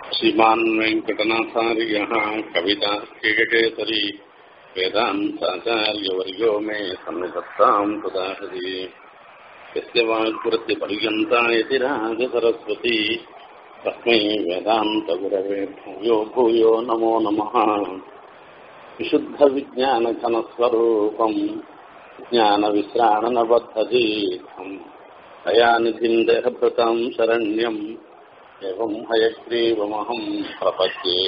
श्रीमान् वेङ्कटनाथार्यः कविता केककेसरी वेदान्ताचार्यवर्यो मे सन्निधत्ताम् प्रदाहति यस्य वाक्कृत्यपर्यन्ता यति राजसरस्वती तस्मै वेदान्तगुरवे भूयो भूयो नमो नमः विशुद्धविज्ञानघनस्वरूपम् ज्ञानविश्राणनबद्धदीर्घम् दयानिधिम् देहभृताम् शरण्यम् एवम् हयग्रीवमहम् प्रपद्ये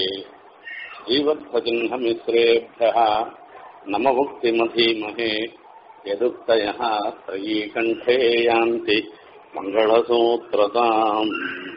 जीवद्भजिह्नमिश्रेभ्यः नममुक्तिमधीमहे यदुक्तयः त्रयीकण्ठे यान्ति மங்களசூத்திரதாம்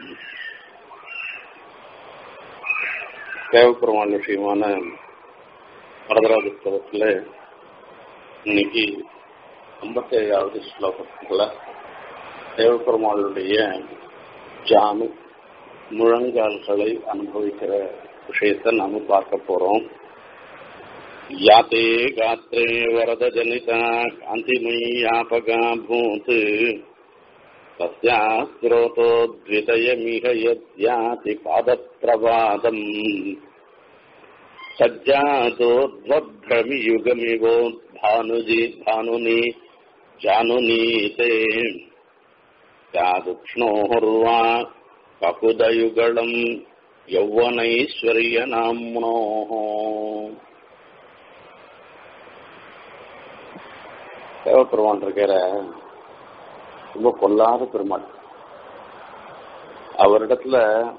தேவப்பெருமாள் விஷயமான வரதராஜ புத்தகத்தில் இன்னைக்கு ஐம்பத்தேழாவது ஸ்லோகத்தில் தேவப்பெருமாளுடைய ஜானு முழங்கால்களை அனுபவிக்கிற விஷயத்தை நாம பார்க்க போறோம் யாத்தே காத்திரே வரத ஜனிதா காந்திமய்யாபகா பூத் तस्यास्त्रोतोद्वितयमिह यद्याति पादप्रवादम् सज्जातोद्वभ्रमियुगमिवोद्भानुजि भानुनि जानुनीते स्यादुक्ष्णोर्वा ककुदयुगलम् यौवनैश्वर्यनाम्नोः தேவப்பெருமான் இருக்கிற ரொம்ப பொல்லாத பெருமாள் அவரிடத்துல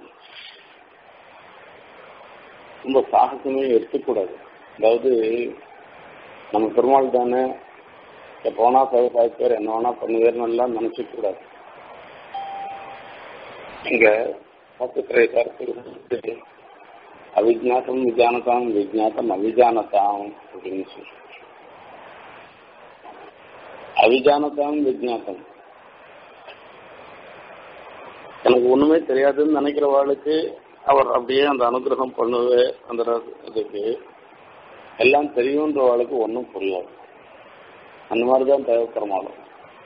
ரொம்ப சாகசமே எடுத்துக்கூடாது அதாவது நம்ம பெருமாள் தானே எப்போனா பதிவு பேர் என்ன வேணா பண்ணுவேர்னு எல்லாம் நினைச்சுக்க கூடாது இங்க பத்து அவிஜாத்தம் விஜானதாம் விஜாத்தம் அவிஜானதாம் அப்படின்னு சொல்லி அவிஜானதாம் விஜாத்தம் எனக்கு ஒண்ணுமே தெரியாதுன்னு நினைக்கிறவாளுக்கு அவர் அப்படியே அந்த அனுகிரகம் பண்ணுவே அந்த இதுக்கு எல்லாம் தெரியுன்றவாளுக்கு ஒன்றும் புரியாது அந்த மாதிரிதான் தேவைப்பெருமாளும்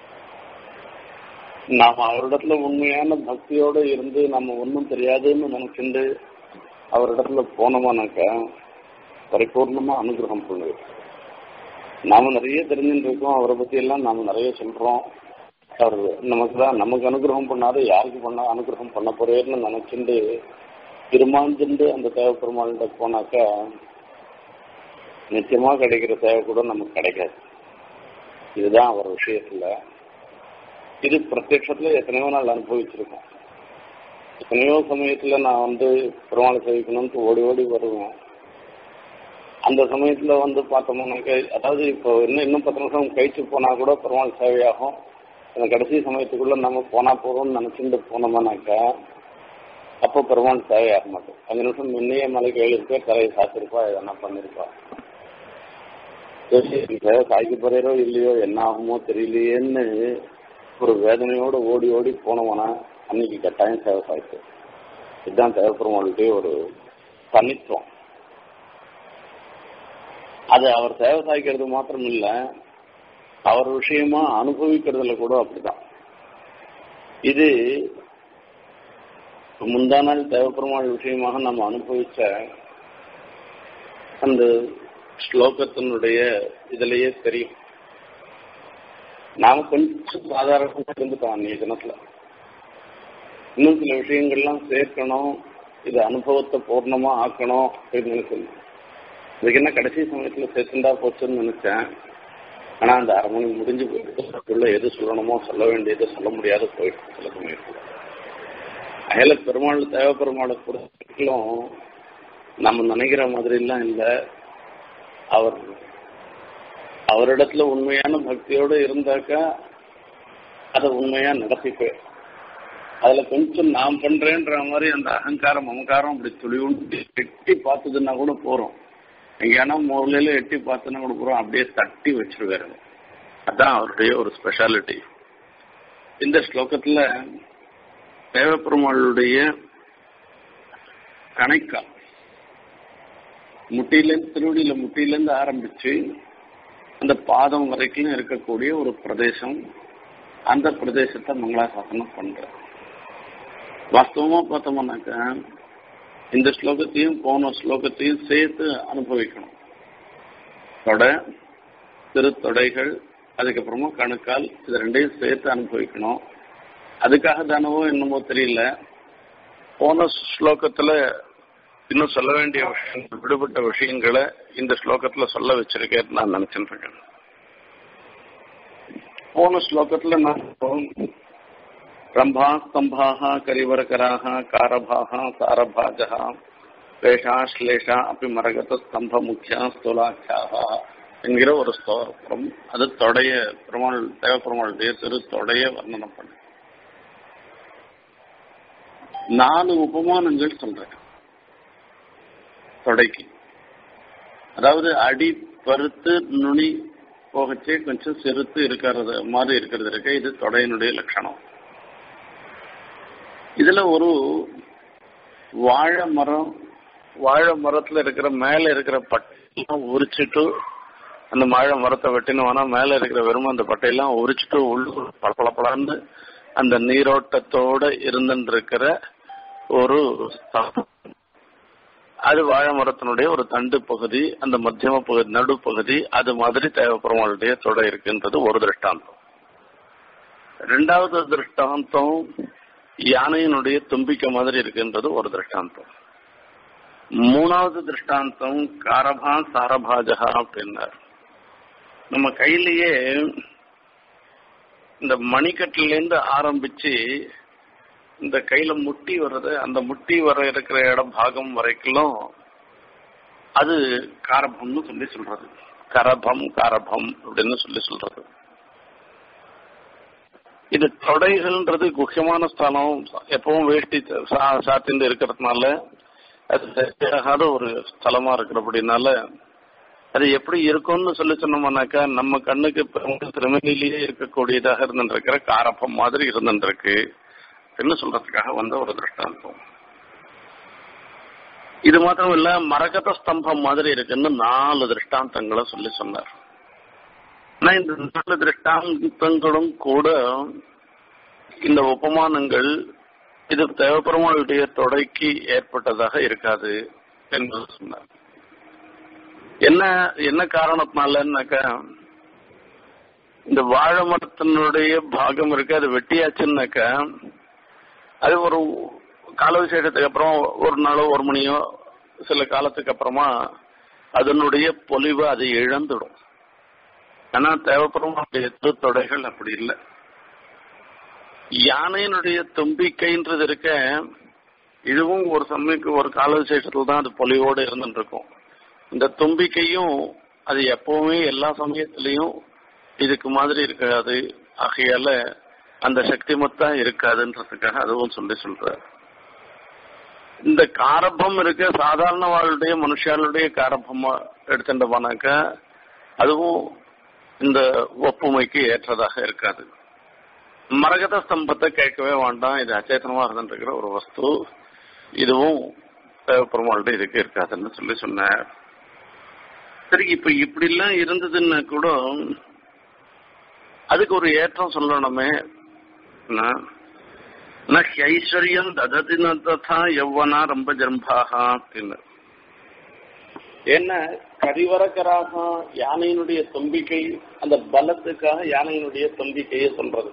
நாம் அவரிடத்துல உண்மையான பக்தியோட இருந்து நம்ம ஒன்றும் தெரியாதுன்னு நினைச்சுட்டு அவரிடத்துல போனோமானாக்கா பரிபூர்ணமா அனுகிரகம் பண்ணுவேன் நாம நிறைய தெரிஞ்சுட்டு இருக்கோம் அவரை பத்தி எல்லாம் நாம நிறைய சொல்றோம் அவர் நமக்கு தான் நமக்கு அனுகிரகம் பண்ணாத யாருக்கு பண்ண அனுகிரகம் பண்ண போறேன்னு நினைச்சுட்டு திருமாஞ்சுண்டு அந்த தேவ பெருமாள்கிட்ட போனாக்கா நிச்சயமா கிடைக்கிற தேவை கூட நமக்கு கிடைக்காது இதுதான் அவர் விஷயத்துல இது பிரத்யட்சத்துல எத்தனையோ நாள் அனுபவிச்சிருக்கோம் எத்தனையோ சமயத்துல நான் வந்து பெருமாளை சேவிக்கணும்னு ஓடி ஓடி வருவேன் அந்த சமயத்துல வந்து பார்த்தோம்னாக்க அதாவது இப்போ இன்னும் இன்னும் பத்து நிமிஷம் கழிச்சு போனா கூட பெருமாள் சேவையாகும் அந்த கடைசி சமயத்துக்குள்ள நம்ம போனா போறோம்னு நினைச்சுட்டு போனோம்னாக்கா அப்போ பெருமாள் தேவையாக மாட்டோம் அஞ்சு நிமிஷம் முன்னையே மலைக்கு எழுதிருப்பா தலையை சாத்திருப்பா எதனா பண்ணிருப்பா சேவை சாய்க்கு போறோ இல்லையோ என்ன ஆகுமோ தெரியலையேன்னு ஒரு வேதனையோட ஓடி ஓடி போனோம்னா அன்னைக்கு கட்டாயம் சேவை சாய்க்கு இதுதான் தேவைப்படுறவங்களுக்கே ஒரு தனித்துவம் அது அவர் சேவை சாய்க்கிறது மாத்திரம் இல்லை அவர் விஷயமா அனுபவிக்கிறதுல கூட அப்படிதான் இது முந்தா நாள் தேவப்பெருமாள் விஷயமாக நம்ம அனுபவிச்ச அந்த ஸ்லோகத்தினுடைய இதுலயே தெரியும் நாம கொஞ்சம் சாதாரணமா இருந்துட்டோம் அன்னைய தினத்துல இன்னும் சில விஷயங்கள்லாம் சேர்க்கணும் இது அனுபவத்தை பூர்ணமா ஆக்கணும் அப்படின்னு சொல்லி இதுக்கு என்ன கடைசி சமயத்துல சேர்த்துண்டா போச்சுன்னு நினைச்சேன் ஆனா அந்த அரை மணி முடிஞ்சு போயிட்டு எது சொல்லணுமோ சொல்ல வேண்டியது சொல்ல முடியாத போயிட்டு சில சமயத்துல அயல பெருமாள் தேவ பெருமாளை பொறுத்தவரைக்கும் நம்ம நினைக்கிற மாதிரி எல்லாம் இல்லை அவர் அவரிடத்துல உண்மையான பக்தியோட இருந்தாக்கா அதை உண்மையா நடத்திப்பேன் அதுல கொஞ்சம் நான் பண்றேன்ற மாதிரி அந்த அகங்காரம் மமகாரம் அப்படி துளி உண்டு எட்டி பார்த்ததுன்னா கூட போறோம் எங்கேனா மூலையில எட்டி பார்த்தோன்னா கூட போறோம் அப்படியே தட்டி வச்சிருவாரு அதான் அவருடைய ஒரு ஸ்பெஷாலிட்டி இந்த ஸ்லோகத்துல தேவப்பெருமாளுடைய கணைக்கா முட்டியிலேருந்து திருவடியில முட்டியிலேருந்து ஆரம்பிச்சு அந்த பாதம் வரைக்கும் இருக்கக்கூடிய ஒரு பிரதேசம் அந்த பிரதேசத்தை மங்களாசாசனம் பண்ற வாஸ்தவமா பார்த்தோம்னாக்க இந்த ஸ்லோகத்தையும் போன ஸ்லோகத்தையும் சேர்த்து அனுபவிக்கணும் தொடை திருத்தொடைகள் அதுக்கப்புறமா கணுக்கால் இது ரெண்டையும் சேர்த்து அனுபவிக்கணும் அதுக்காக தானவோ என்னமோ தெரியல போன ஸ்லோகத்துல இன்னும் சொல்ல வேண்டிய விஷயங்கள் விடுபட்ட விஷயங்களை இந்த ஸ்லோகத்துல சொல்ல வச்சிருக்கேன்னு நான் நினைச்சிட்டு இருக்கேன் போன ஸ்லோகத்துல நான் ரம்பா ஸ்தம்பாக கரிவரகராக காரபாக சாரபாஜா வேஷா ஸ்லேஷா அப்படி மரகத ஸ்தம்ப முக்கியா ஸ்தூலாக்கியாக என்கிற ஒரு ஸ்தோத்திரம் அது தொடைய பெருமாள் தேவ பெருமாளுடைய திரு தொடைய வர்ணனம் பண்ணு நாலு உபமானங்கள் சொல்றேன் தொடைக்கு அதாவது அடி பருத்து நுனி போகச்சே கொஞ்சம் செருத்து இருக்கிறது மாதிரி இருக்கிறது இருக்கு இது தொடையினுடைய லட்சணம் இதுல ஒரு வாழை மரம் வாழை மரத்துல இருக்கிற மேல இருக்கிற பட்டையெல்லாம் உரிச்சிட்டு அந்த வாழை மரத்தை வெட்டினோம்னா மேல இருக்கிற வெறும் அந்த பட்டையெல்லாம் உரிச்சிட்டு உள்ளு பளபளபளன்னு அந்த நீரோட்டத்தோட இருந்துருக்கிற ஒரு ஸ்தம்பம் அது வாழை மரத்தினுடைய ஒரு தண்டு பகுதி அந்த மத்தியம பகுதி நடுப்பகுதி அது மாதிரி தேவப்பெருமாளுடைய தொடை இருக்குன்றது ஒரு திருஷ்டாந்தம் ரெண்டாவது திருஷ்டாந்தம் யானையினுடைய தும்பிக்கை மாதிரி இருக்குன்றது ஒரு திருஷ்டாந்தம் மூணாவது திருஷ்டாந்தம் காரபா சாரபாஜகா அப்படின்னார் நம்ம கையிலேயே இந்த மணிக்கட்டிலேருந்து ஆரம்பிச்சு இந்த கையில முட்டி வர்றது அந்த முட்டி வர இருக்கிற இடம் பாகம் வரைக்கும் அது காரபம்னு சொல்லி சொல்றது கரபம் காரபம் அப்படின்னு சொல்லி சொல்றது இது தொடைகள்ன்றது முக்கியமான ஸ்தானம் எப்பவும் வேஷ்டி சா- சாத்திண்டு இருக்கிறதுனால அது சரியாகாத ஒரு ஸ்தலமா இருக்கிறபடினால அது எப்படி இருக்கும்னு சொல்லி சொன்னோம்னாக்கா நம்ம கண்ணுக்கு பெரும்பாலும் திருமணிலேயே இருக்கக்கூடியதாக இருந்துருக்கிற காரப்பம் மாதிரி இருந்துருக்கு என்ன சொல்றதுக்காக வந்த ஒரு திருஷ்டாந்தம் இது மாத்திரம் இல்ல மரகத ஸ்தம்பம் மாதிரி இருக்குன்னு நாலு திருஷ்டாந்தங்களை சொல்லி சொன்னார் ஆனா இந்த நாலு திருஷ்டாந்தங்களும் கூட இந்த உபமானங்கள் இது தேவப்பெருமாளுடைய தொடைக்கு ஏற்பட்டதாக இருக்காது என்று சொன்னார் என்ன என்ன காரணத்தினாலன்னாக்கா இந்த வாழை மரத்தினுடைய பாகம் இருக்கு அது வெட்டியாச்சுன்னாக்கா அது ஒரு கால விசேஷத்துக்கு அப்புறம் ஒரு நாளோ ஒரு மணியோ சில காலத்துக்கு அப்புறமா அதனுடைய பொலிவை அது இழந்துடும் ஆனா தேவைப்படும் தொடைகள் அப்படி இல்லை யானையினுடைய தும்பிக்கைன்றது இருக்க இதுவும் ஒரு சமயக்கு ஒரு கால விசேஷத்துல தான் அது பொலிவோடு இருந்துட்டு இருக்கும் இந்த தும்பிக்கையும் அது எப்பவுமே எல்லா சமயத்திலையும் இதுக்கு மாதிரி இருக்காது ஆகையால அந்த சக்தி மொத்தம் இருக்காதுன்றதுக்காக அதுவும் சொல்லி சொல்ற இந்த காரபம் இருக்க சாதாரண வாழ்டைய மனுஷாளுடைய காரபமா எடுத்துட்டோம்னாக்கா அதுவும் இந்த ஒப்புமைக்கு ஏற்றதாக இருக்காது மரகத ஸ்தம்பத்தை கேட்கவே வேண்டாம் இது அச்சேத்தனமா இருந்துருக்கிற ஒரு வஸ்து இதுவும் பெருமாள்கிட்ட இதுக்கு இருக்காதுன்னு சொல்லி சொன்னார் சரி இப்ப இப்படி எல்லாம் இருந்ததுன்னா கூட அதுக்கு ஒரு ஏற்றம் சொல்லணுமே ஐஸ்வர்யம் தததி ததா யவ்வனா ரொம்ப ஜம்பாக அப்படின்னு என்ன கரிவரக்கராக யானையினுடைய தும்பிக்கை அந்த பலத்துக்காக யானையினுடைய தும்பிக்கையை சொல்றது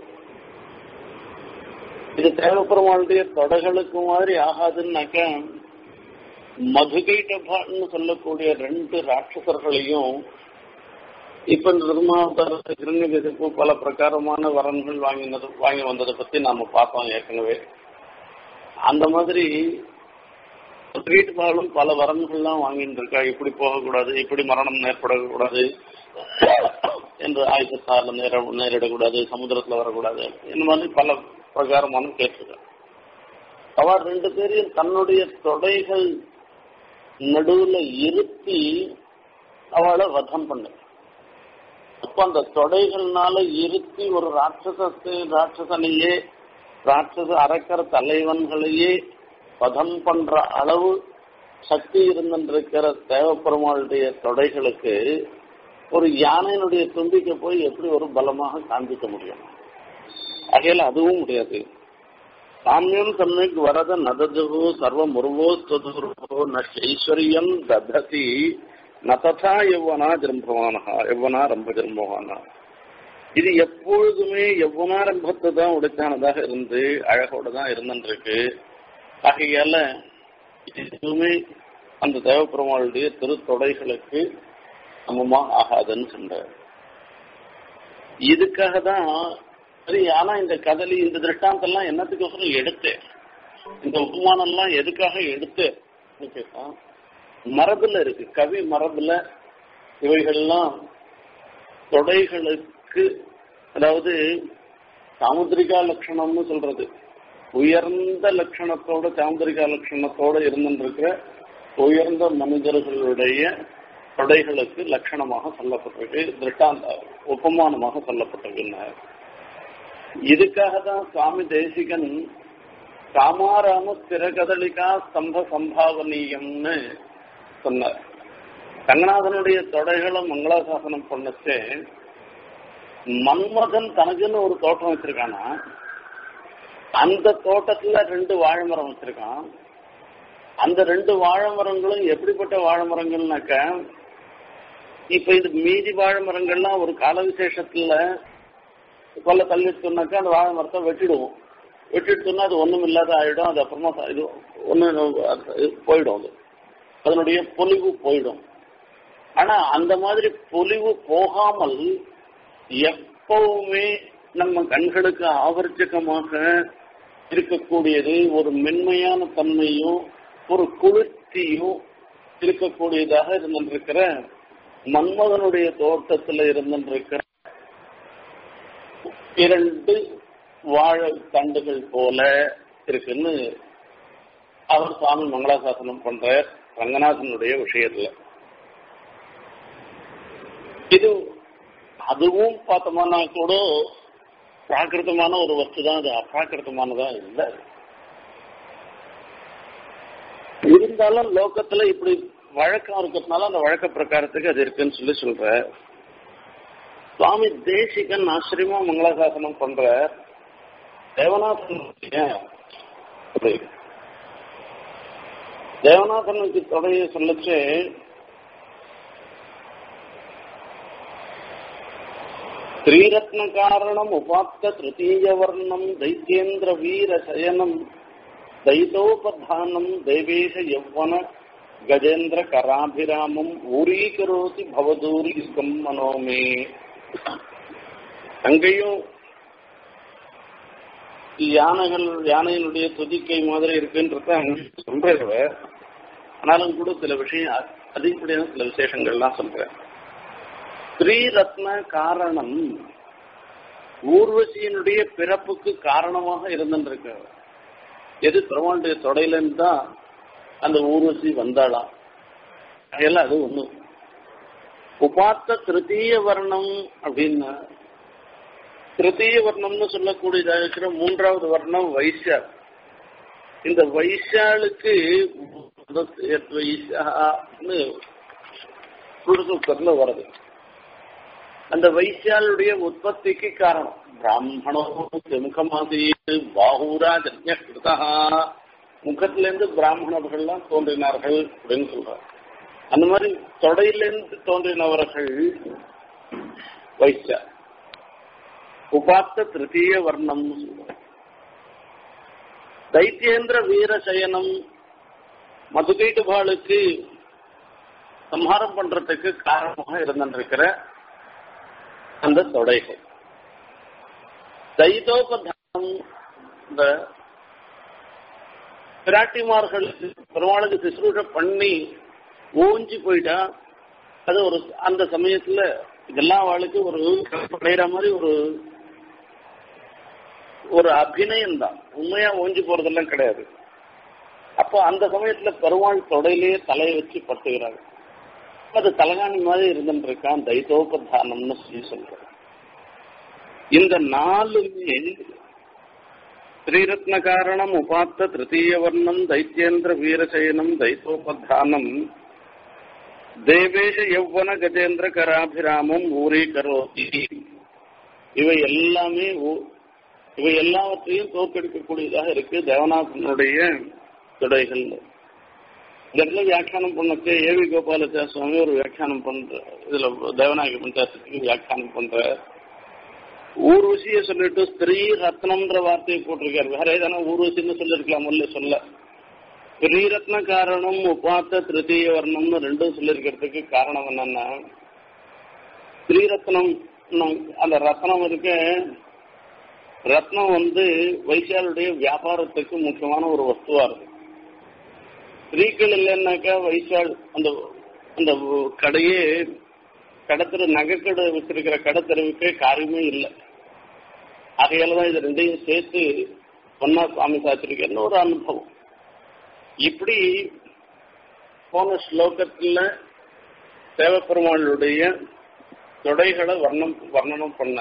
இது தேவப்பெருமாளுடைய தொடைகளுக்கு மாதிரி ஆகாதுன்னாக்க மதுகைட்டபான்னு சொல்லக்கூடிய ரெண்டு ராட்சசர்களையும் இப்ப நிர்மாவதார கிரண்யகதிப்பு பல பிரகாரமான வரன்கள் வாங்கினது வாங்கி வந்ததை பத்தி நாம பார்த்தோம் ஏற்கனவே அந்த மாதிரி வீட்டுப்பாலும் பல வரன்கள்லாம் வாங்கிட்டு இருக்கா இப்படி போகக்கூடாது இப்படி மரணம் ஏற்படக்கூடாது என்று ஆயுதத்தால நேர நேரிடக்கூடாது சமுத்திரத்துல வரக்கூடாது இந்த மாதிரி பல பிரகாரமான கேட்டிருக்க அவர் ரெண்டு பேரையும் தன்னுடைய தொடைகள் நடுவுல இருத்தி அவளை வதம் பண்ண அப்ப அந்த தொடைகள்னால இருத்தி ஒரு ராட்சசத்தை ராட்சசனையே ராட்சச அரக்கர் தலைவன்களையே வதம் பண்ற அளவு சக்தி இருந்திருக்கிற தேவப்பெருமாளுடைய தொடைகளுக்கு ஒரு யானையினுடைய தும்பிக்க போய் எப்படி ஒரு பலமாக காண்பிக்க முடியும் ஆகையால அதுவும் முடியாது சாமியம் சம்யக் வரத நதது சர்வ முருவோ ஸ்வதுருவோ நைஸ்வர்யம் தததி நததா எவ்வனா ஜம்பவானா எவ்வனா ரொம்ப ஜம்பவானா இது எப்பொழுதுமே எவ்வனாரம்பத்தை தான் உடைத்தானதாக இருந்து அழகோட தான் இருந்துருக்கு ஆகையால எதுவுமே அந்த தேவப்பெருமாளுடைய திருத்தொடைகளுக்கு சமமா ஆகாதுன்னு சொன்னார் இதுக்காக தான் சரி ஆனா இந்த கதலி இந்த திருஷ்டாந்தெல்லாம் என்னத்துக்கோசரம் எடுத்தேன் இந்த உபமானம் எல்லாம் எதுக்காக எடுத்தேன் கேட்டா மரபுல இருக்கு கவி மரபுல இவைகள்லாம் தொடைகளுக்கு அதாவது சாமுத்திரிகா லட்சணம்னு சொல்றது உயர்ந்த லட்சணத்தோட சாமுத்திரிகா லட்சணத்தோட இருந்துருக்கிற உயர்ந்த மனிதர்களுடைய தொடைகளுக்கு லட்சணமாக சொல்லப்பட்டிருக்கு திருஷ்டாந்த உபமானமாக சொல்லப்பட்டிருக்கு இதுக்காக தான் சுவாமி தேசிகன் காமாராம ஸ்திரகதலிகா ஸ்தம்ப சம்பாவனீயம்னு சொன்னார் ரங்கநாதனுடைய தொடைகளை மங்களாசாசனம் பண்ணச்சே மன்மதன் தனக்குன்னு ஒரு தோட்டம் வச்சிருக்கானா அந்த தோட்டத்துல ரெண்டு வாழை மரம் வச்சிருக்கான் அந்த ரெண்டு வாழை மரங்களும் எப்படிப்பட்ட வாழை மரங்கள்னாக்க இப்ப இது மீதி வாழை மரங்கள்லாம் ஒரு கால விசேஷத்துல கொல்ல தள்ளிட்டுனாக்கா அந்த வாழை மரத்தை வெட்டிடுவோம் வெட்டிட்டுனா அது ஒண்ணும் இல்லாத ஆயிடும் அது அப்புறமா இது ஒண்ணு போயிடும் அது அதனுடைய பொலிவு போயிடும் ஆனா அந்த மாதிரி பொலிவு போகாமல் எப்பவுமே நம்ம கண்களுக்கு ஆவர்ஜகமாக இருக்கக்கூடியது ஒரு மென்மையான தன்மையும் ஒரு குளிர்ச்சியும் இருக்கக்கூடியதாக இருந்திருக்கிற மன்மதனுடைய தோட்டத்தில் இருந்திருக்கிற இரண்டு வாழை தண்டுகள் போல இருக்குன்னு அவர் சுவாமி மங்களாசாசனம் பண்ற ரங்கநாதனுடைய விஷயத்துல இது அதுவும் பார்த்தோம்னா கூட பிராகிருத்தமான ஒரு வஸ்து தான் அது அப்ராகிருத்தமானதா இல்லை இருந்தாலும் லோக்கத்துல இப்படி வழக்கம் இருக்கிறதுனால அந்த வழக்க பிரகாரத்துக்கு அது இருக்குன்னு சொல்லி சொல்ற சுவாமி தேசிகன் ஆச்சரியமா மங்களாசாசனம் பண்ற தேவநாதனுடைய தேவநாதனுக்கு தொடைய சொல்லச்சு ஸ்ரீரத்ன காரணம் உபாத்த திருத்தீய வர்ணம் தைத்தியேந்திர வீர சயனம் தைதோபதானம் தேவேஷ யவ்வன கஜேந்திர கராபிராமம் ஊரீகரோதி பவதூரிகம் மனோமே அங்கேயும் யானைகள் யானையினுடைய துதிக்கை மாதிரி இருக்குன்றத அங்க சொல்றவ ஆனாலும் கூட சில விஷயம் அதிகப்படியான சில விசேஷங்கள்லாம் சொல்றேன் ஸ்ரீரத்ன காரணம் ஊர்வசியினுடைய பிறப்புக்கு காரணமாக இருந்துருக்க எது பெருமாளுடைய தொடையிலிருந்து தான் அந்த ஊர்வசி வந்தாளாம் அதெல்லாம் அது ஒண்ணு உபாத்த திருத்தீய வர்ணம் அப்படின்னா திருத்தீய வர்ணம்னு சொல்லக்கூடியதாக இருக்கிற மூன்றாவது வர்ணம் வைசியால் இந்த வைசாலுக்கு வைசான்னு சுடுசுக்கர்ல வருது அந்த வைசியாளுடைய உற்பத்திக்கு காரணம் பிராமணோ முகமாசியது பாகூரா ஜக்ஞா முகத்திலிருந்து பிராமணர்கள்லாம் தோன்றினார்கள் அப்படின்னு சொல்றார் அந்த மாதிரி தொடையிலிருந்து தோன்றினவர்கள் வைசியா உபாத்த திருத்தீய வர்ணம் தைத்தியேந்திர வீரசயனம் மதுகைட்டுபாளுக்கு சம்ஹாரம் பண்றதுக்கு காரணமாக இருந்திருக்கிற அந்த தொடைகள் தைதோபதானம் இந்த பிராட்டிமார்களுக்கு பெருமாளுக்கு சிசுரூஷ பண்ணி ஓஞ்சி போயிட்டா அது ஒரு அந்த சமயத்துல இதெல்லாம் அவளுக்கு ஒரு கிடையிற மாதிரி ஒரு ஒரு அபிநயம் தான் உண்மையா ஓஞ்சி போறதெல்லாம் கிடையாது அப்போ அந்த சமயத்துல பெருமாள் தொடையிலேயே தலையை வச்சு பட்டுகிறாங்க அது தலகாணி மாதிரி இருந்துட்டு இருக்கான் தைத்தோபதானம்னு சொல்லி சொல்றேன் இந்த நாலுமே ஸ்ரீரத்ன காரணம் உபாத்த திருத்தீய வர்ணம் தைத்தியேந்திர வீரசயனம் தைத்தோபதானம் தேவேஷ யௌவன கஜேந்திர கராபிராமம் ஊரே கரோதி இவை எல்லாமே இவை எல்லாவற்றையும் தோற்கடிக்கக்கூடியதாக இருக்கு தேவநாதனுடைய துடைகள் இந்த இடத்துல வியாக்கியானம் பண்ணக்கு ஏவி கோபாலாச்சார சுவாமி ஒரு வியாக்கியானம் பண்ற இதுல தேவநாயக பஞ்சாயத்துக்கு வியாக்கியானம் பண்ற ஊர்வசிய சொல்லிட்டு ஸ்திரீ ரத்னம்ன்ற வார்த்தையை போட்டிருக்காரு வேற ஏதான ஊர்வசின்னு சொல்லிருக்கலாம் முதல்ல சொல்ல ஸ்திரீ ரத்ன காரணம் உபாத்த திருத்தீய வர்ணம்னு ரெண்டும் சொல்லியிருக்கிறதுக்கு காரணம் என்னன்னா ஸ்திரீ ரத்னம் அந்த ரத்னம் இருக்க ரத்னம் வந்து வைசியாளுடைய வியாபாரத்துக்கு முக்கியமான ஒரு வஸ்துவா இருக்கு ஸ்திரீக்கள் இல்லைன்னாக்கா வைசால் அந்த அந்த கடையே கடத்தரு நகைக்கடை வச்சிருக்கிற கடத்தருவுக்கு காரியமே இல்லை ஆகையால தான் இது ரெண்டையும் சேர்த்து ஒன்னா சுவாமி சாச்சிருக்கேன்னு ஒரு அனுபவம் இப்படி போன ஸ்லோகத்துல தேவப்பெருமாளுடைய தொடைகளை வர்ணம் வர்ணனம் பண்ண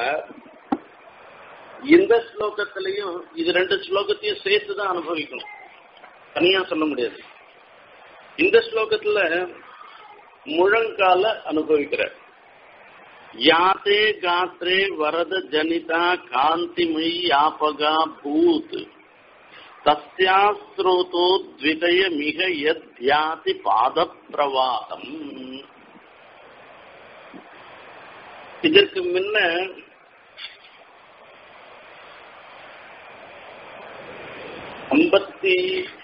இந்த ஸ்லோகத்திலையும் இது ரெண்டு ஸ்லோகத்தையும் சேர்த்து தான் அனுபவிக்கணும் தனியா சொல்ல முடியாது இந்த ஸ்லோகத்துல முழங்கால அனுபவிக்கிற யாத்தே காத்ரே வரத ஜனிதா காந்திமயி யாபகா பூத் தஸ்யாஸ்ரோதோ த்விதய மிக யத்யாதி பாத பிரவாகம் இதற்கு முன்ன ஐம்பத்தி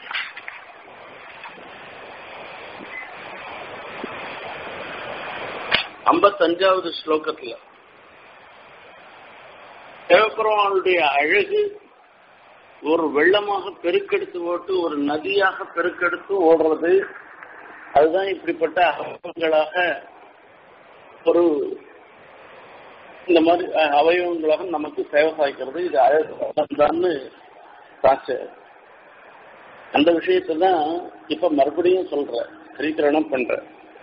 ஐம்பத்தஞ்சாவது ஸ்லோகத்துல தேவப்பெருமானுடைய அழகு ஒரு வெள்ளமாக பெருக்கெடுத்து ஓட்டு ஒரு நதியாக பெருக்கெடுத்து ஓடுறது அதுதான் இப்படிப்பட்ட அவயவங்களாக ஒரு இந்த மாதிரி அவயவங்களாக நமக்கு சேவை சாய்க்கிறது இது அழகுதான்னு சாட்சி அந்த விஷயத்தை தான் இப்ப மறுபடியும் சொல்ற ஸ்ரீகரணம் பண்ற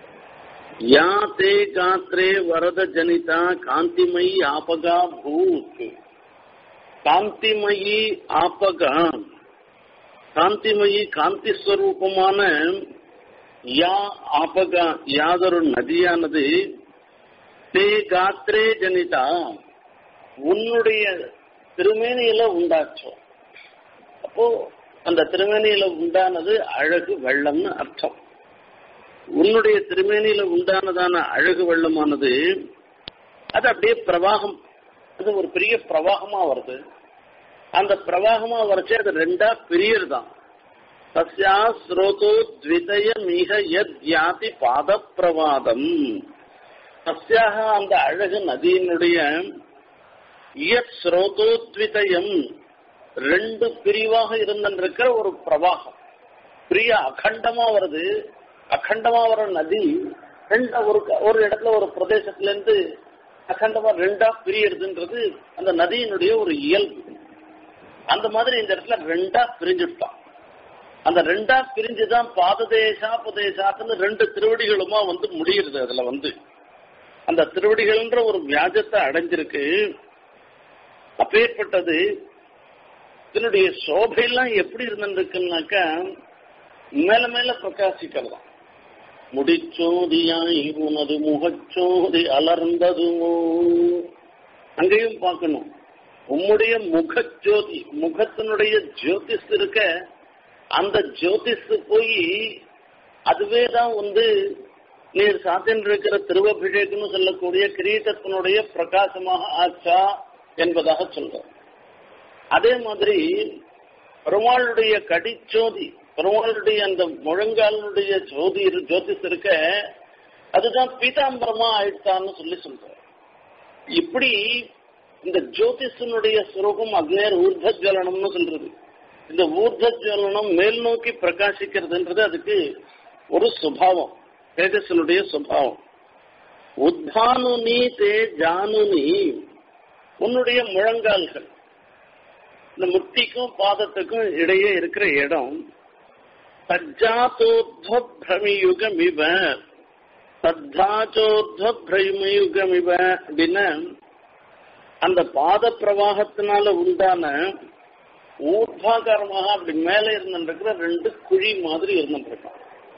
யா தே காத்ரே வரத ஜனிதா காந்திமயி ஆபகா பூத் காந்திமயி ஆபகா காந்திமயி காந்தி ஸ்வரூபமான யா ஆபகா யாதொரு நதியானது தே காத்ரே ஜனிதா உன்னுடைய திருமேனியில உண்டாச்சோ அப்போ அந்த திருமேனியில உண்டானது அழகு வெள்ளம்னு அர்த்தம் உன்னுடைய திருமேனியில உண்டானதான அழகு வெள்ளமானது அது அப்படியே பிரவாகம் அது ஒரு பெரிய பிரவாகமா வருது அந்த பிரவாகமா வரைச்சு அது ரெண்டா பிரியர்தான் தஸ்யா ஸ்ரோதோ த்விதய மிக யத் யாதி பாத பிரவாதம் தஸ்யாக அந்த அழகு நதியினுடைய யத் ஸ்ரோதோத்விதயம் ரெண்டு பிரிவாக இருந்திருக்கிற ஒரு பிரவாகம் பிரிய அகண்டமா வருது அகண்டமா வர நதி ரெண்டா ஒரு ஒரு இடத்துல ஒரு பிரதேசத்துல இருந்து அகண்டமா ரெண்டா பிரியறதுன்றது அந்த நதியினுடைய ஒரு இயல்பு அந்த மாதிரி இந்த இடத்துல ரெண்டா பிரிஞ்சுட்டான் அந்த ரெண்டா பிரிஞ்சுதான் பாததேசா புதேசாத்துன்னு ரெண்டு திருவடிகளுமா வந்து முடியுது அதுல வந்து அந்த திருவடிகள்ன்ற ஒரு வியாஜத்தை அடைஞ்சிருக்கு அப்பேற்பட்டது இதனுடைய சோபையெல்லாம் எப்படி இருந்திருக்குன்னாக்கா மேல மேல பிரகாசிக்கிறதாம் முடிச்சோதியாய் உனது முகச்சோதி அலர்ந்ததுமோ அங்கேயும் பார்க்கணும் உம்முடைய முகஜோதி முகத்தினுடைய ஜோதிஷ் இருக்க அந்த ஜோதிஷ் போய் அதுவே தான் வந்து நீர் சாத்தின் இருக்கிற திருவபிஷேகம்னு சொல்லக்கூடிய கிரீட்டத்தினுடைய பிரகாசமாக ஆச்சா என்பதாக சொல்ற அதே மாதிரி பெருமாளுடைய கடிச்சோதி பெருமாளுடைய அந்த முழங்காலுடைய ஜோதி ஜோதிஷ் இருக்க அதுதான் பீதாம்பரமா ஆயிடுத்தான்னு சொல்லி சொல்ற இப்படி இந்த ஜோதிஷனுடைய சுரூபம் அக்னேர் ஊர்தஜலனம்னு சொல்றது இந்த ஊர்தஜலனம் மேல் நோக்கி பிரகாசிக்கிறதுன்றது அதுக்கு ஒரு சுபாவம் தேஜஸனுடைய சுபாவம் உத்தானுனி தே ஜானுனி உன்னுடைய முழங்கால்கள் இந்த முட்டிக்கும் பாதத்துக்கும் இடையே இருக்கிற இடம் சஜ்ஜாத்தோர்த்வ பிரமியுகம் இவ சத்தாச்சோர்த்வ பிரமியுகம் இவ அப்படின்னு அந்த பாத பிரவாகத்தினால உண்டான ஊர்வாகாரமாக அப்படி மேலே இருந்துருக்கிற ரெண்டு குழி மாதிரி இருந்துருக்கான்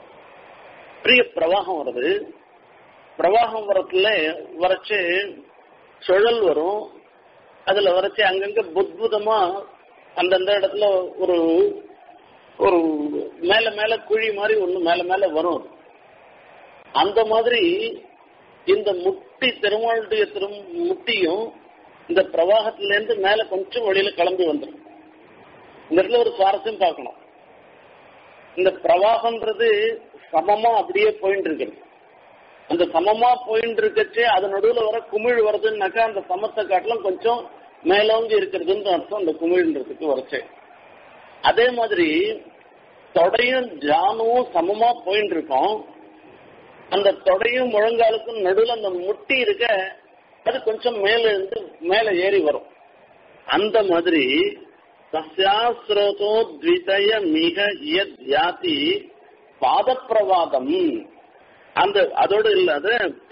பெரிய பிரவாகம் வருது பிரவாகம் வரத்துல வரைச்சு சுழல் வரும் அதுல வரைச்சு அங்கங்க புத்புதமா அந்தந்த இடத்துல ஒரு ஒரு மேல மேல குழி மாதிரி ஒண்ணு மேல மேல வரும் அது. அந்த மாதிரி இந்த முட்டி திருமாளுடைய திரு முட்டியும் இந்த பிரவாகத்துல இருந்து மேல கொஞ்சம் வழியில கிளம்பி வந்துடும் இந்த இடத்துல ஒரு சுவாரஸ்யம் பார்க்கணும் இந்த பிரவாகம்ன்றது சமமா அப்படியே போயிட்டு இருக்குது அந்த சமமா போயிட்டு இருக்கச்சே அது நடுவுல வர குமிழ் வருதுன்னாக்கா அந்த சமத்தை காட்டிலும் கொஞ்சம் மேலோங்கி இருக்கிறதுன்னு அர்த்தம் அந்த குமிழ்ன்றதுக்கு வரச்சே அதே மாதிரி தொடையும் ஜானுவும் சமமா போயிட்டு இருக்கோம் அந்த தொடையும் முழங்காலுக்கும் நடுவுல அந்த முட்டி இருக்க அது கொஞ்சம் மேல இருந்து மேல ஏறி வரும் அந்த மாதிரி சஸ்யாஸ்ரோதோ த்விதய மிக யத் பாதப்பிரவாதம் அந்த அதோடு இல்லாத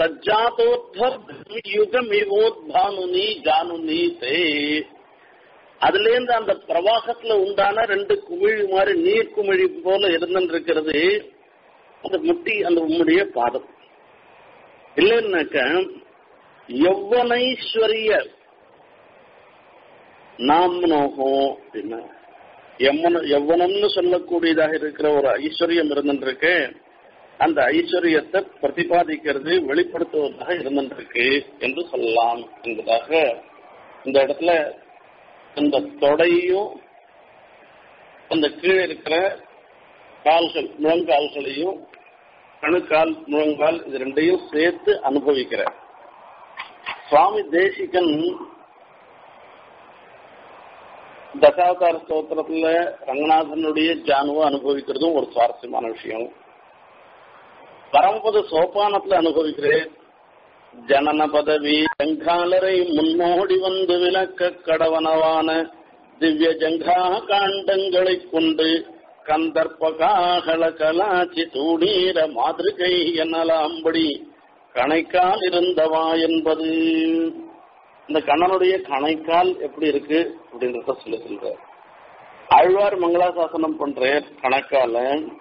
தஜாதோத்வயுகமிவோத்பானுனி ஜானுனி தே அதுல இருந்து அந்த பிரவாகத்துல உண்டான ரெண்டு குமிழி மாதிரி நீர் குமிழி போல இருந்துருக்கிறது அந்த முட்டி அந்த உம்முடைய பாதம் இல்லைன்னாக்க யௌவனைஸ்வரிய நாம்னோகோ அப்படின்னா எம்மன எவ்வனம்னு சொல்லக்கூடியதாக இருக்கிற ஒரு ஐஸ்வர்யம் இருந்துருக்கு அந்த ஐஸ்வர்யத்தை பிரதிபாதிக்கிறது வெளிப்படுத்துவதாக இருந்துருக்கு என்று சொல்லலாம் என்பதாக இந்த இடத்துல அந்த தொடையும் அந்த கீழே இருக்கிற கால்கள் முழங்கால்களையும் கணுக்கால் முழங்கால் இது ரெண்டையும் சேர்த்து அனுபவிக்கிறார் சுவாமி தேசிகன் தசாவதார ஸ்தோத்திரத்துல ரங்கநாதனுடைய ஜானுவை அனுபவிக்கிறதும் ஒரு சுவாரஸ்யமான விஷயம் பரமபத சோபானத்துல அனுபவிக்கிறேன் ஜனன பதவி ஜங்காலரை முன்னோடி வந்து விளக்க கடவனவான திவ்ய ஜங்கா காண்டங்களை கொண்டு கந்தர்ப்ப காகள கலாச்சி தூணீர மாதிரிகை எனலாம்படி கணைக்கால் இருந்தவா என்பது இந்த கண்ணனுடைய கணைக்கால் எப்படி இருக்கு அப்படின்றத சொல்லி சொல்ற ஆழ்வார் மங்களாசாசனம் பண்ற கணக்கால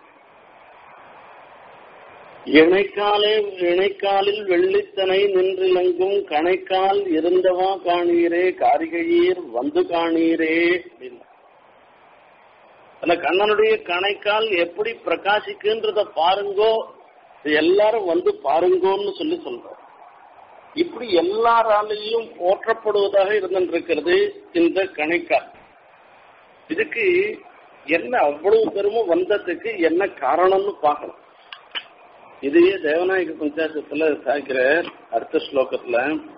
இணைக்காலே இணைக்காலில் வெள்ளித்தனை நின்றிலங்கும் கணைக்கால் இருந்தவா காணீரே காரிகையீர் வந்து காணீரே அப்படின்னு அந்த கண்ணனுடைய கணைக்கால் எப்படி பிரகாசிக்குன்றத பாருங்கோ இது எல்லாரும் வந்து பாருங்கோன்னு சொல்லி சொல்றோம் இப்படி எல்லாராலையும் போற்றப்படுவதாக இருந்திருக்கிறது இந்த கணைக்கால் இதுக்கு என்ன அவ்வளவு பெருமை வந்ததுக்கு என்ன காரணம்னு பார்க்கணும் இதையே தேவநாயக பஞ்சாசத்துல சாய்க்கிற அடுத்த ஸ்லோகத்துல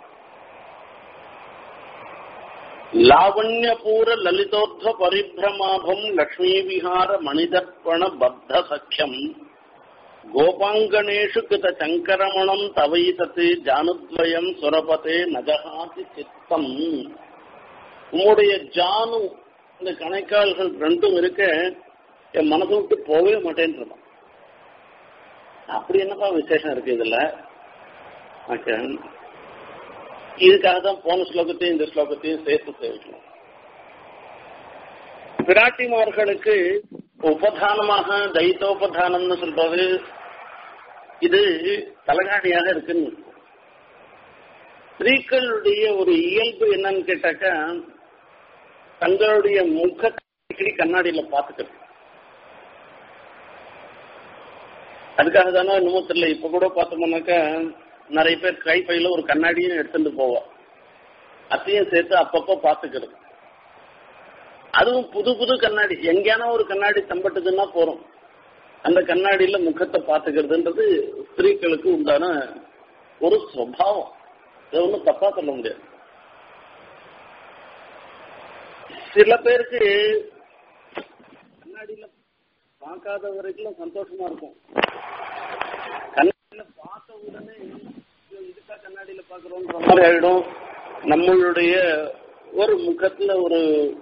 லாவண்யபூர லலிதோர்த பரிபிரமாபம் லக்ஷ்மீ விஹார மணிதர்ப்பண பத்த சக்கியம் கோபாங்கணேஷு கிருத சங்கரமணம் தவைதத்து ஜானுத்வயம் சுரபதே நஜகாதி சித்தம் உம்முடைய ஜானு இந்த கணைக்கால்கள் ரெண்டும் இருக்க என் மனசு விட்டு போகவே மாட்டேன்றதான் அப்படி என்னப்பா விசேஷம் இருக்கு இதுல ஓகே இதுக்காக தான் போன ஸ்லோகத்தையும் இந்த ஸ்லோகத்தையும் சேர்த்து சேவிக்கணும் பிராட்டிமார்களுக்கு உபதானமாக தைத்தோபதானம்னு சொல்றது இது தலகாணியாக இருக்குன்னு ஸ்திரீக்களுடைய ஒரு இயல்பு என்னன்னு கேட்டாக்கா தங்களுடைய முகத்தை அடிக்கடி கண்ணாடியில பாத்துக்கிறது அதுக்காக தானே இன்னமும் தெரியல இப்ப கூட பார்த்தோம்னாக்கா நிறைய பேர் கைப்பையில ஒரு கண்ணாடியும் எடுத்துட்டு போவா அத்தையும் சேர்த்து அப்பப்போ பாத்துக்கிறது அதுவும் புது புது கண்ணாடி எங்கேயான ஒரு கண்ணாடி தம்பட்டுதுன்னா போறோம் அந்த கண்ணாடியில முகத்தை பாத்துக்கிறதுன்றது ஸ்திரீகளுக்கு உண்டான ஒரு சுவாவம் இதை ஒன்றும் தப்பா சொல்ல முடியாது சில பேருக்கு கண்ணாடியில பார்க்காத வரைக்கும் சந்தோஷமா இருக்கும் கண்ணாடியில பார்த்த உடனே இதுக்கா கண்ணாடியில பாக்குறோன்ற மாதிரி ஆயிடும் நம்மளுடைய ஒரு முகத்துல ஒரு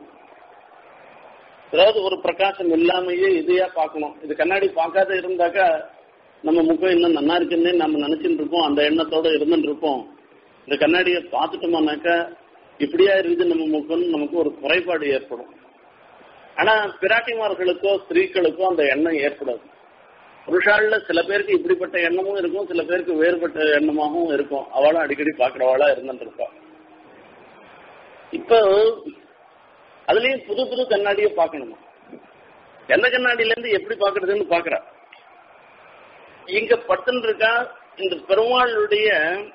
ஏதாவது ஒரு பிரகாசம் இல்லாமயே இதையா பார்க்கணும் இது கண்ணாடி பார்க்காத இருந்தாக்கா நம்ம முகம் இன்னும் நல்லா இருக்குன்னு நம்ம நினைச்சிட்டு இருப்போம் அந்த எண்ணத்தோட இருந்துட்டு இருப்போம் இந்த கண்ணாடியை பார்த்துட்டோம்னாக்கா இப்படியா இருக்குது நம்ம முகம் நமக்கு ஒரு குறைபாடு ஏற்படும் ஆனா பிராட்டிமார்களுக்கோ ஸ்திரீகளுக்கோ அந்த எண்ணம் ஏற்படாது புருஷாள்ல சில பேருக்கு இப்படிப்பட்ட எண்ணமும் இருக்கும் சில பேருக்கு வேறுபட்ட எண்ணமாகவும் இருக்கும் அவளும் அடிக்கடி பாக்குறவாளா இருந்துட்டு இருப்பா இப்போ அதுலயும் புது புது கண்ணாடியை பார்க்கணுமா எந்த கண்ணாடியில இருந்து எப்படி பாக்குறதுன்னு பாக்குறா இங்க பட்டுன்னு இருக்கா இந்த பெருமாளுடைய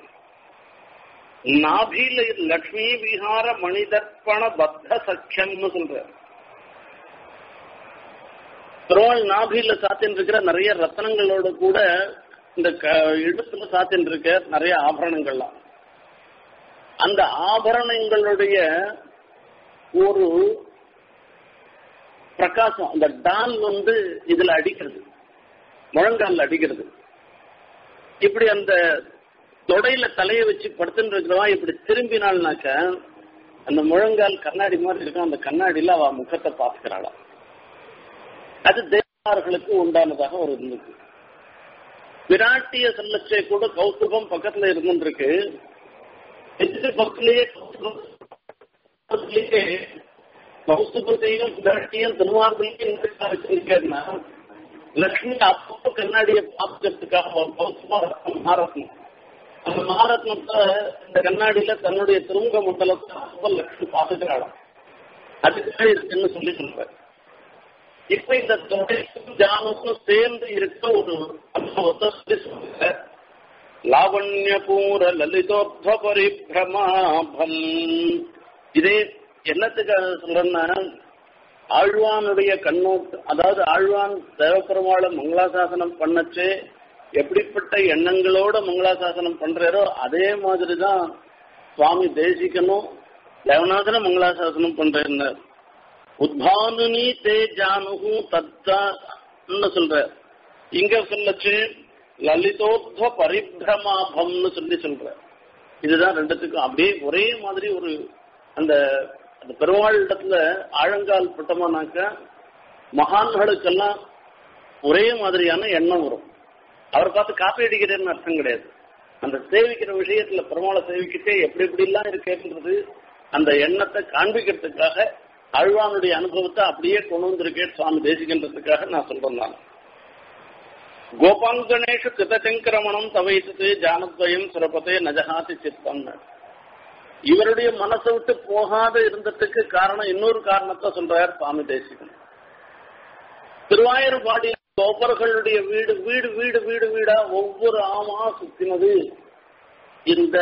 நாபில லக்ஷ்மி விஹார மணிதர்ப்பண பத்த சக்கியம்னு சொல்ற பெருமாள் நாபில சாத்தின் இருக்கிற நிறைய ரத்தனங்களோட கூட இந்த இடுப்புல சாத்தின் இருக்க நிறைய ஆபரணங்கள்லாம் அந்த ஆபரணங்களுடைய ஒரு பிரகாசம் அந்த டால் வந்து இதுல அடிக்கிறது முழங்கால அடிக்கிறது இப்படி அந்த தொடையில தலையை வச்சு படுத்துட்டு இருக்கிறவா இப்படி திரும்பினாள்னாக்க அந்த முழங்கால் கண்ணாடி மாதிரி இருக்கும் அந்த கண்ணாடியில அவ முகத்தை பார்த்துக்கிறாளாம் அது தேவார்களுக்கு உண்டானதாக ஒரு இருந்துச்சு விராட்டிய செல்லச்சே கூட கௌசுபம் பக்கத்துல இருந்துருக்கு எதிர்த்து பக்கத்திலேயே கௌசுபத்திலேயே கௌசுபத்தையும் விராட்டியும் திருமார்பிலையும் வச்சிருக்கேன்னா லக்ஷ்மி அப்பப்போ கண்ணாடியை பார்க்கறதுக்காக ஒரு கௌசுபா மாறணும் அந்த மகாரத்னத்தை இந்த கண்ணாடியில தன்னுடைய திருமுக மண்டலத்தை அப்பப்போ லக்ஷ்மி பார்த்துக்கிறாளாம் அதுக்காக இருக்குன்னு சொல்லி சொல்றேன் இப்ப இந்த தொடைக்கும் ஜானுக்கும் சேர்ந்து இருக்க ஒரு அனுபவத்தை சொல்லி சொல்ற லாவண்யபூர லலிதோத்வ பரிபிரமாபல் இதே என்னத்துக்காக சொல்றேன்னா ஆழ்வானுடைய கண்ணோட்டு அதாவது ஆழ்வான் தேவப்பெருமாளை மங்களாசாசனம் பண்ணச்சு எப்படிப்பட்ட எண்ணங்களோட மங்களாசாசனம் பண்றாரோ அதே மாதிரி தான் சுவாமி தேசிகனும் தேவநாதன மங்களாசாசனம் பண்றேன்னு உத்பானுனி தே ஜானுகு தத்தான்னு சொல்ற இங்க சொல்லச்சு லலிதோத்வ பரிபிரமாபம்னு சொல்லி சொல்ற இதுதான் ரெண்டுத்துக்கும் அப்படியே ஒரே மாதிரி ஒரு அந்த அந்த பெருமாள் இடத்துல ஆழங்கால் பட்டமானாக்க மகான்களுக்கெல்லாம் ஒரே மாதிரியான எண்ணம் வரும் அவரை பார்த்து காப்பி அடிக்கிறேன்னு அர்த்தம் கிடையாது அந்த சேவிக்கிற விஷயத்துல பெருமாளை சேவிக்கிட்டே எப்படி எப்படிலாம் இருக்கேன்றது அந்த எண்ணத்தை காண்பிக்கிறதுக்காக அழ்வானுடைய அனுபவத்தை அப்படியே கொண்டு வந்திருக்கேன் சுவாமி தேசிகன்றதுக்காக நான் சொல்றேன் நான் கோபாங்கணேஷு கிருதசங்கிரமணம் தவைத்தது ஜானத்வயம் சுரபதே நஜகாதி சித்தம் இவருடைய மனசை விட்டு போகாத இருந்ததுக்கு காரணம் இன்னொரு காரணத்தை சொல்றார் சுவாமி தேசிகன் திருவாயூர்பாடி கோபர்களுடைய வீடு வீடு வீடு வீடு வீடா ஒவ்வொரு ஆமா சுத்தினது இந்த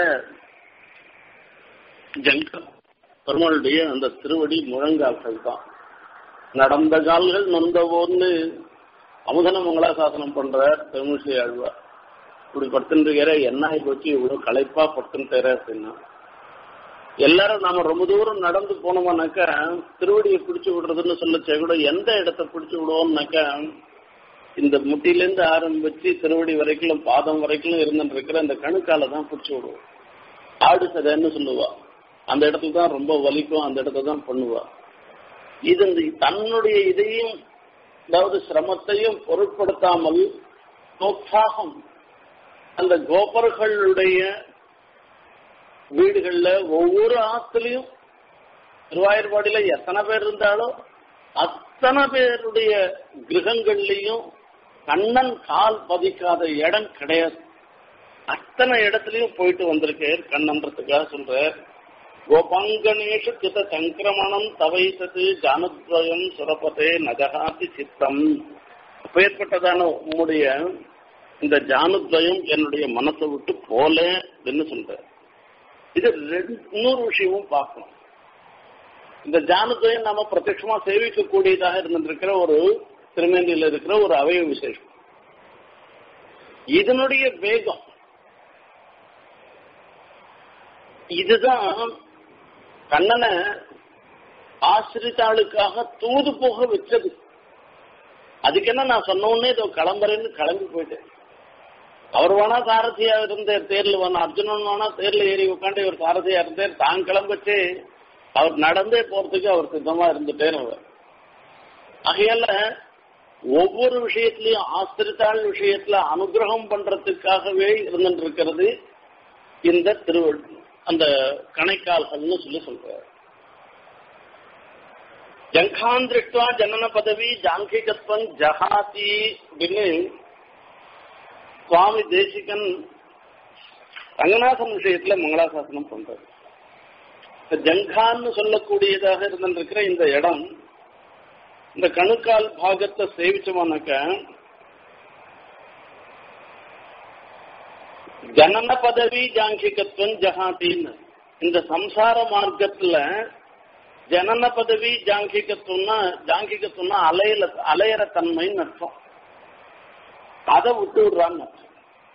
ஜங்கம் பெருமாளுடைய அந்த திருவடி முழங்கால்கள் தான் நடந்த கால்கள் நொந்தவோன்னு அமுதன மங்களாசாசனம் பண்ற பெருமிசை ஆழ்வார் இப்படி படுத்துட்டு என்ன ஆகி போச்சு இவ்வளவு களைப்பா படுத்துட்டு அப்படின்னா எல்லாரும் நாம ரொம்ப தூரம் நடந்து போனோம்னாக்கா திருவடியை பிடிச்சு விடுறதுன்னு சொல்லச்சே கூட எந்த இடத்த பிடிச்சு விடுவோம்னாக்கா இந்த முட்டிலேருந்து ஆரம்பிச்சு திருவடி வரைக்கும் பாதம் வரைக்கும் இருந்துட்டு இருக்கிற அந்த கணுக்கால தான் பிடிச்சு விடுவோம் ஆடு சதைன்னு சொல்லுவா அந்த இடத்துல தான் ரொம்ப வலிக்கும் அந்த இடத்துல தான் பண்ணுவா இது இந்த தன்னுடைய இதையும் அதாவது சிரமத்தையும் பொருட்படுத்தாமல் உற்சாகம் அந்த கோபர்களுடைய வீடுகள்ல ஒவ்வொரு ஆத்துலயும் திருவாயூர்பாடியில எத்தனை பேர் இருந்தாலும் அத்தனை பேருடைய கிரகங்கள்லயும் கண்ணன் கால் பதிக்காத இடம் கிடையாது அத்தனை இடத்துலயும் போயிட்டு வந்திருக்கார் கண்ணன்றதுக்காக சொல்ற கோபாங்கனேஷு கிருத சங்கிரமணம் தவைசது ஜானத்வயம் சுரபதே நகராதி சித்தம் அப்பேற்பட்டதான உம்முடைய இந்த ஜானுத்வயம் என்னுடைய மனசை விட்டு போல அப்படின்னு சொல்ற இது ரெண்டு இன்னொரு விஷயமும் பார்க்கணும் இந்த ஜானுத்வயம் நாம பிரத்யட்சமா சேவிக்கக்கூடியதாக இருந்திருக்கிற ஒரு திருமேந்தியில் இருக்கிற ஒரு அவய விசேஷம் இதனுடைய வேகம் இதுதான் கண்ணனை ஆசிரித்தாளுக்காக தூது போக வச்சது அதுக்கு என்ன நான் சொன்ன உடனே இதோ கிளம்புறேன்னு கிளம்பி போயிட்டேன் அவர் வேணா சாரதியா இருந்தார் தேர்ல வேணா அர்ஜுனன் வேணா தேர்ல ஏறி உட்காந்து இவர் சாரதியா இருந்தார் தான் கிளம்பிச்சு அவர் நடந்தே போறதுக்கு அவர் சித்தமா இருந்துட்டேன் அவர் ஆகையால ஒவ்வொரு விஷயத்திலையும் ஆசிரித்தாள் விஷயத்துல அனுகிரகம் பண்றதுக்காகவே இருந்துட்டு இருக்கிறது இந்த திருவள் அந்த கணைக்கால்கள்னு சொல்லி சொல்றாரு ஜங்கான் திருஷ்டுவா ஜனன பதவி ஜாங்கிகத்வம் ஜஹாதி அப்படின்னு சுவாமி தேசிகன் ரங்கநாதன் விஷயத்துல மங்களாசாசனம் பண்றாரு ஜங்கான்னு சொல்லக்கூடியதாக இருந்திருக்கிற இந்த இடம் இந்த கணுக்கால் பாகத்தை சேவிச்சோம்னாக்க ஜனன பதவி ஜாங்கிகத்துவம் ஜஹாத்தின்னு இந்த சம்சார மார்க்கத்துல ஜனன பதவி ஜாங்கிகத்துவம்னா ஜாங்கிகத்துவம்னா அலையில அலையிற தன்மைன்னு அர்த்தம் அதை விட்டு விடுறான்னு அர்த்தம்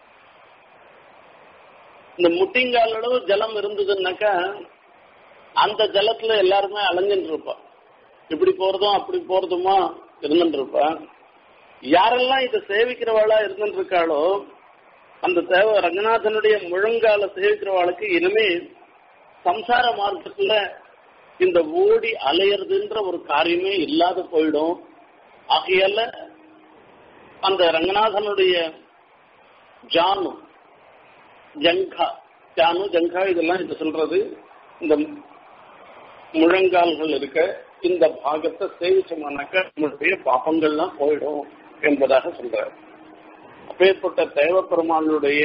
இந்த முட்டிங்கால் அளவு ஜலம் இருந்ததுன்னாக்கா அந்த ஜலத்துல எல்லாருமே அலைஞ்சுட்டு இருப்பா இப்படி போறதும் அப்படி போறதுமா இருந்துட்டு இருப்பா யாரெல்லாம் இதை சேவிக்கிறவாளா இருந்துட்டு இருக்காளோ அந்த தேவ ரங்கநாதனுடைய முழங்கால சேவிக்கிறவாளுக்கு இனிமே சம்சார மார்க்கத்துல இந்த ஓடி அலையிறதுன்ற ஒரு காரியமே இல்லாத போயிடும் ஆகையால அந்த ரங்கநாதனுடைய ஜானு ஜங்கா ஜானு ஜங்கா இதெல்லாம் இது சொல்றது இந்த முழங்கால்கள் இருக்க இந்த பாகத்தை சேவிச்சோம்னாக்க நம்மளுடைய பாப்பங்கள்லாம் போயிடும் என்பதாக சொல்றார் அப்பேற்பட்ட தேவப்பெருமானுடைய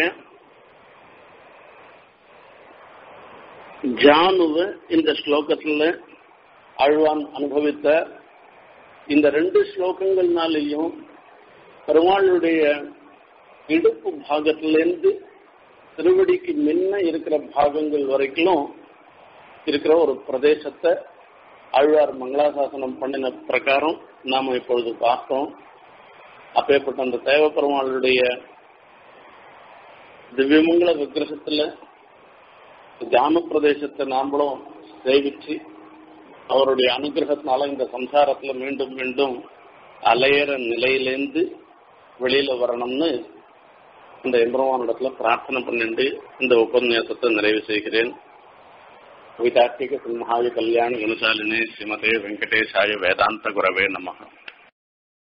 ஜானுவ இந்த ஸ்லோகத்துல அழ்வான் அனுபவித்த இந்த ரெண்டு ஸ்லோகங்கள்னாலேயும் பெருமாளுடைய இடுப்பு பாகத்திலேருந்து திருவடிக்கு முன்ன இருக்கிற பாகங்கள் வரைக்கும் இருக்கிற ஒரு பிரதேசத்தை ஆழ்வார் மங்களாசாசனம் பண்ணின பிரகாரம் நாம இப்பொழுது பார்த்தோம் அப்பேற்பட்ட அந்த தேவப்பெருமாளுடைய திவ்யமங்கல விக்கிரகத்துல ஜாம பிரதேசத்தை நாமளும் சேவிச்சு அவருடைய அனுகிரகத்தினால இந்த சம்சாரத்துல மீண்டும் மீண்டும் அலையிற நிலையிலேருந்து வெளியில வரணும்னு இந்த எம்பெருமானிடத்துல பிரார்த்தனை பண்ணிட்டு இந்த உபன்யாசத்தை நிறைவு செய்கிறேன் கவிதார்த்திக சிம்ஹாய கல்யாண குணசாலினே ஸ்ரீமதே வெங்கடேஷாய வேதாந்த குரவே நமக